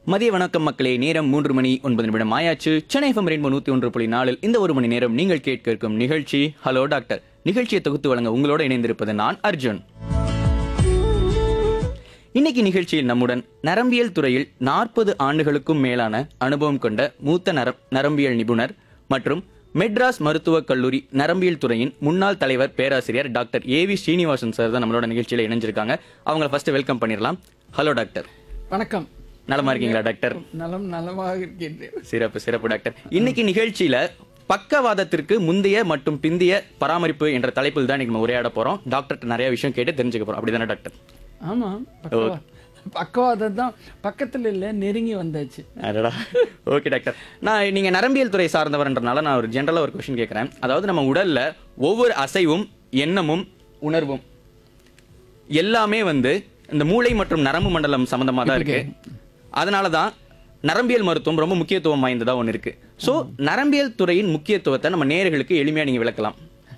மதிய வணக்கம் மக்களே நேரம் மூன்று மணி ஒன்பது நிமிடம் ஆயாச்சு சென்னை எஃப்எம் ரெயின்போ நூத்தி ஒன்று புள்ளி நாலில் இந்த ஒரு மணி நேரம் நீங்கள் கேட்க இருக்கும் நிகழ்ச்சி ஹலோ டாக்டர் நிகழ்ச்சியை தொகுத்து வழங்க உங்களோட இணைந்திருப்பது நான் அர்ஜுன் இன்னைக்கு நிகழ்ச்சியில் நம்முடன் நரம்பியல் துறையில் நாற்பது ஆண்டுகளுக்கும் மேலான அனுபவம் கொண்ட மூத்த நர நரம்பியல் நிபுணர் மற்றும் மெட்ராஸ் மருத்துவக் கல்லூரி நரம்பியல் துறையின் முன்னாள் தலைவர் பேராசிரியர் doctor A V Srinivasan sir தான் நம்மளோட நிகழ்ச்சியில் இணைஞ்சிருக்காங்க அவங்கள ஃபர்ஸ்ட் வெல்கம் பண்ணிடலாம் ஹலோ டாக்டர் வணக்கம் நலமா இருக்கீங்களா டாக்டர் நலம் நலமாக இருக்கின்றேன் சிறப்பு சிறப்பு டாக்டர் இன்னைக்கு நிகழ்ச்சியில பக்கவாதத்திற்கு முந்தைய மற்றும் பிந்தைய பராமரிப்பு என்ற தலைப்பில் தான் இன்னைக்கு நம்ம உரையாட போறோம் டாக்டர்கிட்ட நிறைய விஷயம் கேட்டு தெரிஞ்சுக்க போறோம் அப்படிதானே டாக்டர் ஆமாம் பக்கவா பக்கவாதம் தான் பக்கத்தில் இல்லை நெருங்கி வந்தாச்சு அடடா ஓகே டாக்டர் நான் நீங்க நரம்பியல் துறை சார்ந்தவர்ன்றனால நான் ஒரு ஜென்ரலா ஒரு கொஸ்டின் கேட்கறேன் அதாவது நம்ம உடல்ல ஒவ்வொரு அசைவும் எண்ணமும் உணர்வும் எல்லாமே வந்து இந்த மூளை மற்றும் நரம்பு மண்டலம் சம்பந்தமா தான் இருக்கு அதனால தான் நரம்பியல் மருத்துவம் ரொம்ப முக்கியத்துவம் வாய்ந்ததா ஒன்று இருக்கு ஸோ நரம்பியல் துறையின் முக்கியத்துவத்தை நம்ம நேயர்களுக்கு எளிமையா நீங்க விளக்கலாம்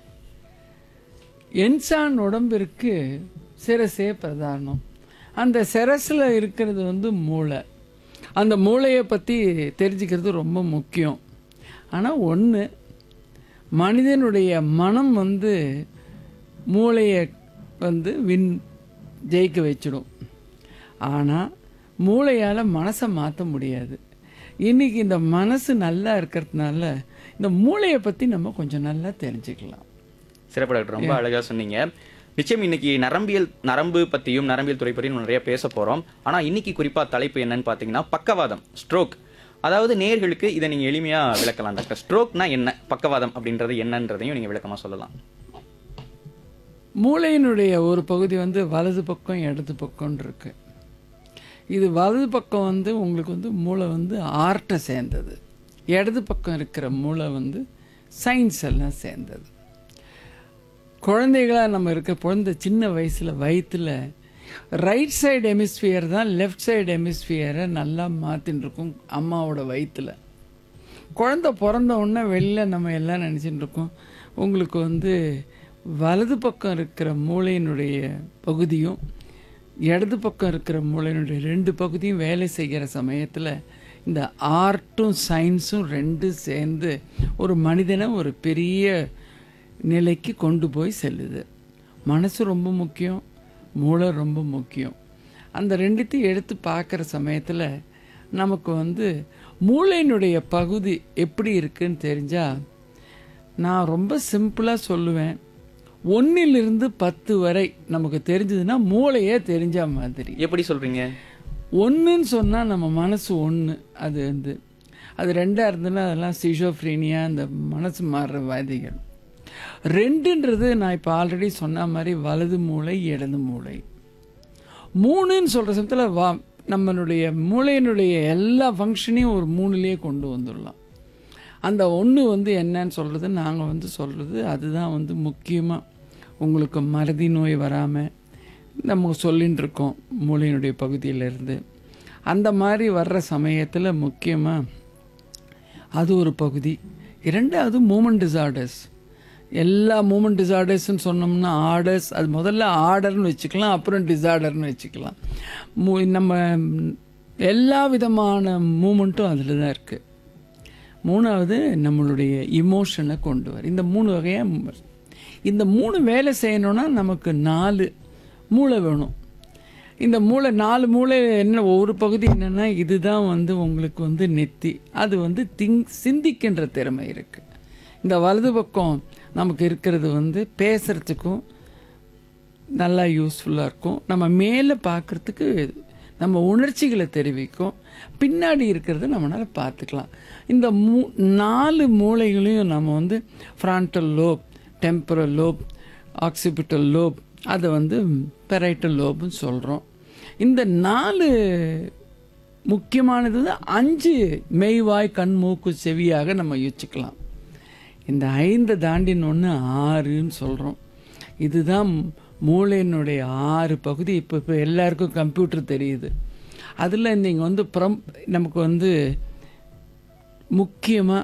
என்சான் உடம்பிற்கு சிரசே பிரதானம் அந்த சிரசில் இருக்கிறது வந்து மூளை அந்த மூளையை பற்றி தெரிஞ்சுக்கிறது ரொம்ப முக்கியம் ஆனால் ஒன்று மனிதனுடைய மனம் வந்து மூளையை வந்து வின் ஜெயிக்க வச்சிடும் ஆனால் மூளையால் மனசை மாற்ற முடியாது இன்னைக்கு இந்த மனசு நல்லா இருக்கிறதுனால இந்த மூளையை பற்றி நம்ம கொஞ்சம் நல்லா தெரிஞ்சுக்கலாம் சிறப்பு டாக்டர் ரொம்ப அழகா சொன்னீங்க நிச்சயம் இன்னைக்கு நரம்பியல் நரம்பு பத்தியும் நரம்பியல் துறை பற்றியும் நிறைய பேச போறோம் ஆனா இன்னைக்கு குறிப்பா தலைப்பு என்னன்னு பாத்தீங்கன்னா பக்கவாதம் ஸ்ட்ரோக் அதாவது நேர்களுக்கு இதை நீங்க எளிமையா விளக்கலாம் டாக்டர் ஸ்ட்ரோக்னா என்ன பக்கவாதம் அப்படின்றது என்னன்றதையும் நீங்க விளக்கமா சொல்லலாம் மூளையினுடைய ஒரு பகுதி வந்து வலது பக்கம் இடது பக்கம்னு இருக்கு இது வலது பக்கம் வந்து உங்களுக்கு வந்து மூளை வந்து ஆர்ட்டை சேர்ந்தது இடது பக்கம் இருக்கிற மூளை வந்து சயின்ஸ் எல்லாம் சேர்ந்தது குழந்தைகளாக நம்ம இருக்க குழந்தை சின்ன வயசில் வயிற்றில் ரைட் சைடு ஹெமிஸ்பியர் தான் லெஃப்ட் சைடு ஹெமிஸ்பியரை நல்லா மாற்றின்னு இருக்கும் அம்மாவோட வயிற்றில் குழந்தை பிறந்த உடனே வெளில நம்ம எல்லாம் நினச்சிட்டு இருக்கோம் உங்களுக்கு வந்து வலது பக்கம் இருக்கிற மூளையினுடைய பகுதியும் இடது பக்கம் இருக்கிற மூளையினுடைய ரெண்டு பகுதியும் வேலை செய்கிற சமயத்தில் இந்த ஆர்ட்டும் சயின்ஸும் ரெண்டும் சேர்ந்து ஒரு மனிதனை ஒரு பெரிய நிலைக்கு கொண்டு போய் செல்லுது மனசு ரொம்ப முக்கியம் மூளை ரொம்ப முக்கியம் அந்த ரெண்டுத்தையும் எடுத்து பார்க்குற சமயத்தில் நமக்கு வந்து மூளையினுடைய பகுதி எப்படி இருக்குன்னு தெரிஞ்சால் நான் ரொம்ப சிம்பிளாக சொல்லுவேன் ஒன்றிலிருந்து பத்து வரை நமக்கு தெரிஞ்சதுன்னா மூளையே தெரிஞ்ச மாதிரி எப்படி சொல்றீங்க ஒன்றுன்னு சொன்னால் நம்ம மனசு ஒன்று அது வந்து அது ரெண்டாக இருந்ததுன்னா அதெல்லாம் சிஷோஃப்ரீனியா அந்த மனசு மாறுற வாதிகள் ரெண்டுன்றது நான் இப்போ ஆல்ரெடி சொன்ன மாதிரி வலது மூளை இடது மூளை மூணுன்னு சொல்கிற சமயத்தில் வா நம்மளுடைய மூளையினுடைய எல்லா ஃபங்க்ஷனையும் ஒரு மூணுலேயே கொண்டு வந்துடலாம் அந்த ஒன்று வந்து என்னன்னு சொல்கிறது நாங்கள் வந்து சொல்கிறது அதுதான் வந்து முக்கியமாக உங்களுக்கு மறதி நோய் வராமல் நம்ம சொல்லின்னு இருக்கோம் மூளையினுடைய பகுதியிலேருந்து அந்த மாதிரி வர்ற சமயத்தில் முக்கியமாக அது ஒரு பகுதி இரண்டாவது மூமெண்ட் டிசார்டர்ஸ் எல்லா மூமெண்ட் டிசார்டர்ஸ்னு சொன்னோம்னா ஆர்டர்ஸ் அது முதல்ல ஆர்டர்னு வச்சுக்கலாம் அப்புறம் டிசார்டர்னு வச்சுக்கலாம் மூ நம்ம எல்லா விதமான மூமெண்ட்டும் அதில் தான் இருக்குது மூணாவது நம்மளுடைய இமோஷனை கொண்டு வர இந்த மூணு வகையாக இந்த மூணு வேலை செய்யணும்னா நமக்கு நாலு மூளை வேணும் இந்த மூளை நாலு மூளை என்ன ஒவ்வொரு பகுதி என்னென்னா இதுதான் வந்து உங்களுக்கு வந்து நெத்தி அது வந்து திங் சிந்திக்கின்ற திறமை இருக்குது இந்த வலது பக்கம் நமக்கு இருக்கிறது வந்து பேசுகிறதுக்கும் நல்லா யூஸ்ஃபுல்லாக இருக்கும் நம்ம மேலே பார்க்குறதுக்கு நம்ம உணர்ச்சிகளை தெரிவிக்கும் பின்னாடி இருக்கிறத நம்மளால் பார்த்துக்கலாம் இந்த மூ நாலு மூளைகளையும் நம்ம வந்து frontal lobe temporal lobe occipital lobe அதை வந்து பெரைட்டல் லோப்னு சொல்கிறோம் இந்த நாலு முக்கியமானது வந்து அஞ்சு மெய்வாய் கண் மூக்கு செவியாக நம்ம யோசிச்சுக்கலாம் இந்த ஐந்தை தாண்டினொன்று ஆறுன்னு சொல்கிறோம் இதுதான் மூளையினுடைய ஆறு பகுதி இப்போ இப்போ எல்லாருக்கும் கம்ப்யூட்டர் தெரியுது அதில் நீங்கள் வந்து ப்ரம் நமக்கு வந்து முக்கியமாக